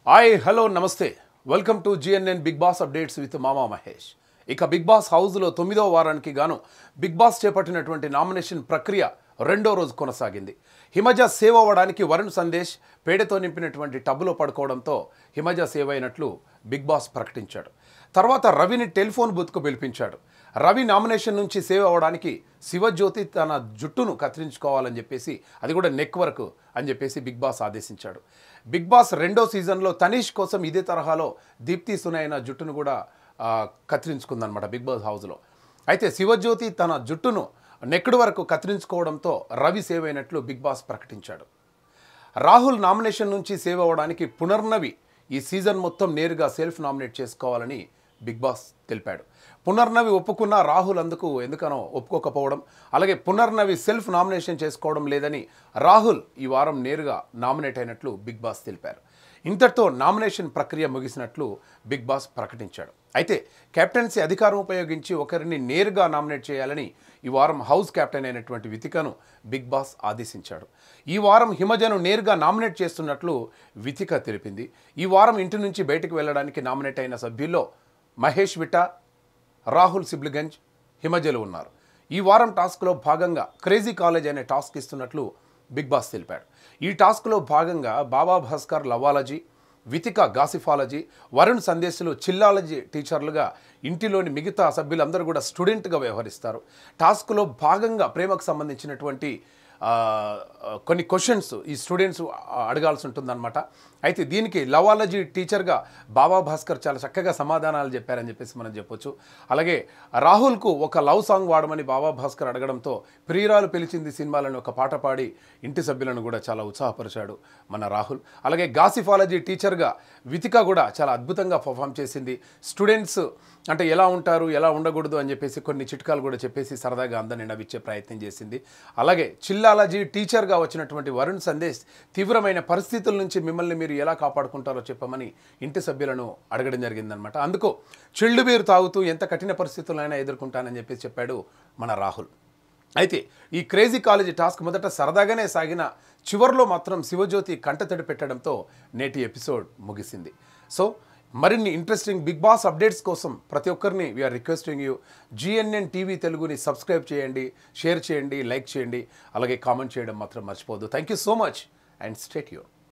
hi hello నమస్తే welcome to GNN Big Boss updates with మామా మహేష్ ఇక బిగ్ బాస్ హౌస్లో తొమ్మిదవ వారానికి గాను బిగ్ బాస్ చేపట్టినటువంటి నామినేషన్ ప్రక్రియ రెండో రోజు కొనసాగింది హిమజ సేవ్ అవ్వడానికి వరుణ్ సందేశ్ పేడతో నింపినటువంటి టబ్బులో పడుకోవడంతో హిమజ సేవ్ అయినట్లు బిగ్ బాస్ ప్రకటించాడు తర్వాత రవిని టెలిఫోన్ బూత్కు పిలిపించాడు రవి నామినేషన్ నుంచి సేవ్ అవ్వడానికి శివజ్యోతి తన జుట్టును కత్తిరించుకోవాలని చెప్పేసి అది కూడా నెక్ వరకు అని చెప్పేసి బిగ్ బాస్ ఆదేశించాడు బిగ్ బాస్ రెండో సీజన్లో తనీష్ కోసం ఇదే తరహాలో దీప్తి సునైన జుట్టును కూడా ఆ, కత్తిరించుకుందనమాట బిగ్ బాస్ హౌస్లో అయితే శివజ్యోతి తన జుట్టును నెక్కుడు వరకు కత్తిరించుకోవడంతో రవి సేవ్ అయినట్లు బిగ్ బాస్ ప్రకటించాడు రాహుల్ నామినేషన్ నుంచి సేవ్ అవ్వడానికి పునర్నవి ఈ సీజన్ మొత్తం నేరుగా సెల్ఫ్ నామినేట్ చేసుకోవాలని బిగ్ బాస్ తెలిపాడు పునర్నవి ఒప్పుకున్న రాహుల్ అందుకు ఎందుకనో ఒప్పుకోకపోవడం అలాగే పునర్నవి సెల్ఫ్ నామినేషన్ చేసుకోవడం లేదని రాహుల్ ఈ వారం నేరుగా నామినేట్ అయినట్లు బిగ్ బాస్ తెలిపారు ఇంతటితో నామినేషన్ ప్రక్రియ ముగిసినట్లు బిగ్ బాస్ ప్రకటించాడు అయితే కెప్టెన్సీ అధికారం ఉపయోగించి ఒకరిని నేరుగా నామినేట్ చేయాలని ఈ వారం హౌస్ కెప్టెన్ అయినటువంటి వితికను బిగ్ బాస్ ఆదేశించాడు ఈ వారం హిమజను నేరుగా నామినేట్ చేస్తున్నట్లు వితిక తెలిపింది ఈ వారం ఇంటి నుంచి బయటకు వెళ్ళడానికి నామినేట్ అయిన సభ్యుల్లో మహేష్ విటా రాహుల్ సిబ్లిగంజ్ హిమజలు ఉన్నారు ఈ వారం టాస్క్లో భాగంగా క్రేజీ కాలేజ్ అనే టాస్క్ ఇస్తున్నట్లు బిగ్ బాస్ తెలిపాడు ఈ టాస్క్లో భాగంగా బాబా భాస్కర్ లవాలజీ వితిక గాసిఫాలజీ వరుణ్ సందేశులు చిల్లాలజీ టీచర్లుగా ఇంటిలోని మిగతా సభ్యులందరూ కూడా స్టూడెంట్గా వ్యవహరిస్తారు టాస్క్లో భాగంగా ప్రేమకు సంబంధించినటువంటి ఆ, కొన్ని క్వశ్చన్స్ ఈ స్టూడెంట్స్ అడగాల్సి ఉంటుందన్నమాట అయితే దీనికి లవాలజీ టీచర్గా బాబా భాస్కర్ చాలా చక్కగా సమాధానాలు చెప్పారని చెప్పేసి మనం చెప్పొచ్చు అలాగే రాహుల్కు ఒక లవ్ సాంగ్ వాడమని బాబా భాస్కర్ అడగడంతో ప్రియురాలు పిలిచింది సినిమాలను ఒక పాట పాడి ఇంటి సభ్యులను కూడా చాలా ఉత్సాహపరిచాడు మన రాహుల్ అలాగే గాసిఫాలజీ టీచర్గా వితిక కూడా చాలా అద్భుతంగా పర్ఫామ్ చేసింది స్టూడెంట్స్ అంటే ఎలా ఉంటారు ఎలా ఉండకూడదు అని చెప్పేసి కొన్ని చిట్కాలు కూడా చెప్పేసి సరదాగా అందరిని నవ్విచ్చే ప్రయత్నం చేసింది అలాగే చిల్లాలజీ టీచర్గా వచ్చినటువంటి వరుణ్ సందేశ్ తీవ్రమైన పరిస్థితుల నుంచి మిమ్మల్ని మీరు ఎలా కాపాడుకుంటారో చెప్పమని ఇంటి సభ్యులను అడగడం జరిగిందనమాట అందుకు చిల్లు బీరు తాగుతూ ఎంత కఠిన పరిస్థితులైనా ఎదుర్కొంటానని చెప్పేసి చెప్పాడు మన రాహుల్ అయితే ఈ క్రేజీ కాలేజీ టాస్క్ మొదట సరదాగానే సాగిన చివరిలో మాత్రం శివజ్యోతి కంటతడి పెట్టడంతో నేటి ఎపిసోడ్ ముగిసింది సో మరిన్ని ఇంట్రెస్టింగ్ బిగ్ బాస్ అప్డేట్స్ కోసం ప్రతి ఒక్కరిని we're requesting you GNN TV తెలుగుని సబ్స్క్రైబ్ చేయండి షేర్ చేయండి లైక్ చేయండి అలాగే కామెంట్ చేయడం మాత్రం మర్చిపోవద్దు thank you so much and stay you